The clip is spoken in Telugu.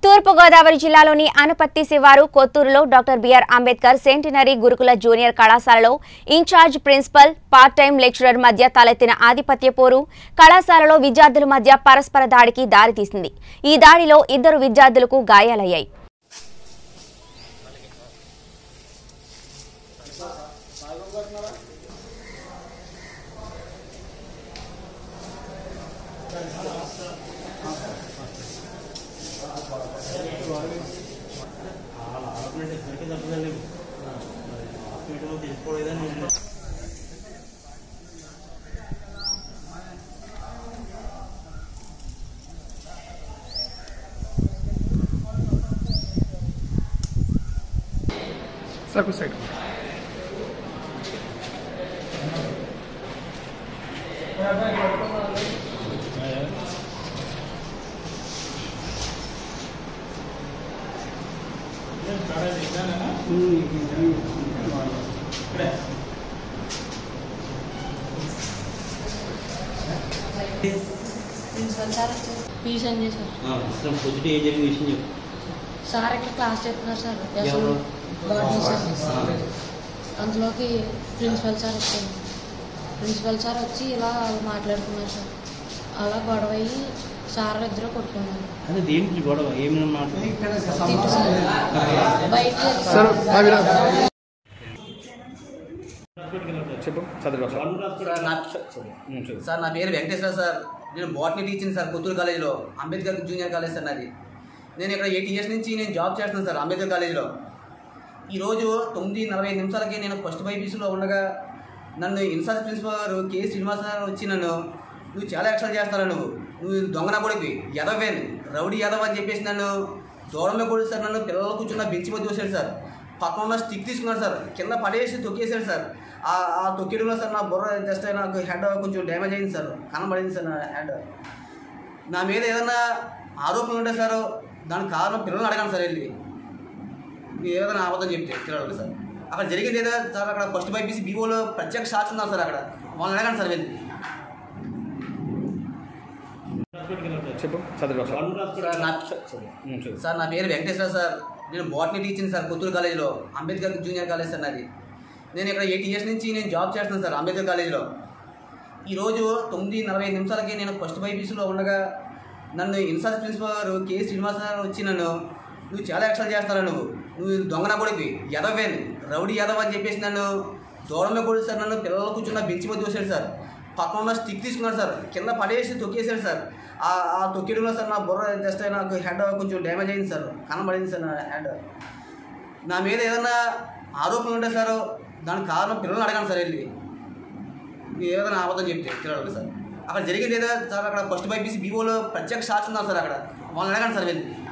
తూర్పుగోదావరి జిల్లాలోని అనపత్తి శివారు కొత్తూరులో doctor B R Ambedkar centenary Gurukula junior కళాశాలలో incharge principal part time lecturer మధ్య తలెత్తిన ఆధిపత్య పోరు కళాశాలలో విద్యార్థుల మధ్య పరస్పర దాడికి దారితీసింది ఈ దాడిలో ఇద్దరు విద్యార్థులకు గాయాలయ్యాయి सर कुछ side principal sir P Sanjay sir అసలు పొద్దుట ఏం జరిగిన విషయం చెప్పు సార్ ఇక్కడ క్లాస్ చెప్తున్నారు సార్ ఎవరు? బాడీ సార్ ఆ. అందులోకి ప్రిన్సిపల్ సార్ వచ్చారు ప్రిన్సిపల్ సార్ వచ్చి ఇలా మాట్లాడుతున్నారు సార్ అలా గొడవ అయ్యి సార్ ఇద్దరు కొట్టుకున్నారు అదే దేనికి గొడవ ఏమైనా మాట్లాడి తిట్టు సార్ బయటికి వెళ్ళి सर भाई చెప్పు చదువు సార్ నా సార్ నా పేరు వెంకటేశ్వర సార్ నేను బాటనీ టీచింగ్ సార్ పుత్తూరు కాలేజీలో అంబేద్కర్ జూనియర్ కాలేజ్ సార్ నాది నేను ఇక్కడ ఎయిట్ ఇయర్స్ నుంచి నేను జాబ్ చేస్తున్నాను సార్ అంబేద్కర్ కాలేజీలో ఈరోజు తొమ్మిది నలభై ఐదు నిమిషాలకి నేను ఫస్ట్ బైపీసీలో ఉండగా నన్ను ఇన్ఛార్జ్ ప్రిన్సిపల్ గారు కె శ్రీనివాస గారు వచ్చి నన్ను నువ్వు చాలా ఎక్స్ట్రా చేస్తాను నువ్వు నువ్వు దొంగన కొడుకు యదవేన్ రౌడీ యదవ్ అని చెప్పేసి నన్ను దూరంలో కూడా సార్ నన్ను పిల్లలు కూర్చున్న బెంచ్ మీద చూశాడు సార్ పక్కన ఉన్న స్టిక్ తీసుకున్నాడు సార్ కింద పడేసి తొక్కేశాడు సార్ ఆ ఆ తొక్కేయడంలో సార్ నా బుర్ర జస్ట్ నాకు హెడ్ కొంచెం డ్యామేజ్ అయింది సార్ కనబడింది సార్ నా హెడ్ నా మీద ఏదైనా ఆరోపణలు ఉంటే సార్ దానికి కారణం పిల్లల్ని అడగాను సార్ వెళ్ళి మీరు ఏదైనా అబద్ధం చెప్తే పిల్లలు సార్ అక్కడ జరిగింది ఏదో సార్ అక్కడ ఫస్ట్ బైపీసీ బీఓలో ప్రత్యేక సాక్షి ఉన్నారు సార్ అక్కడ వాళ్ళని అడగండి సార్ వెళ్ళి చెప్పు చదువు సార్ నా సార్ నా పేరు వెంకటేశ్వర సార్ నేను బాటనీ టీచింగ్ సార్ పుత్తూరు కాలేజీలో అంబేద్కర్ జూనియర్ కాలేజ్ సార్ నాది నేను ఇక్కడ ఎయిట్ ఇయర్స్ నుంచి నేను జాబ్ చేస్తున్నాను సార్ అంబేద్కర్ కాలేజీలో ఈరోజు తొమ్మిది నలభై ఐదు నిమిషాలకి నేను ఫస్ట్ బైపీసీలో ఉండగా నన్ను ఇన్ఛార్జ్ ప్రిన్సిపల్ గారు కె శ్రీనివాస గారు వచ్చి నన్ను నువ్వు చాలా ఎక్స్ట్రా చేస్తాను నువ్వు నువ్వు దొంగన కొడుకు యదవేన్ రౌడీ యదవ్ అని చెప్పేసి నన్ను దూరంలో కూడా సార్ నన్ను పిల్లలు కూర్చున్న బెంచ్ మీద చూశాడు సార్ పక్కన ఉన్న స్టిక్ తీసుకున్నాడు సార్ కింద పడేసి తొక్కేశాడు సార్ ఆ ఆ తొక్కేయడంలో సార్ నా బుర్ర జస్ట్ నాకు హెడ్ కొంచెం డ్యామేజ్ అయింది సార్ కనబడింది సార్ నా హెడ్ నా మీద ఏదైనా ఆరోపణలు ఉంటే సార్ దానికి కారణం పిల్లల్ని అడగాను సార్ వెళ్ళి మీరు ఏదైనా అబద్ధం చెప్తే పిల్లలు సార్ అక్కడ జరిగింది ఏదో సార్ అక్కడ ఫస్ట్ బైపీసీ బీఓలో ప్రత్యేక సాక్షి ఉన్నారు సార్ అక్కడ వాళ్ళని అడగండి సార్ వెళ్ళి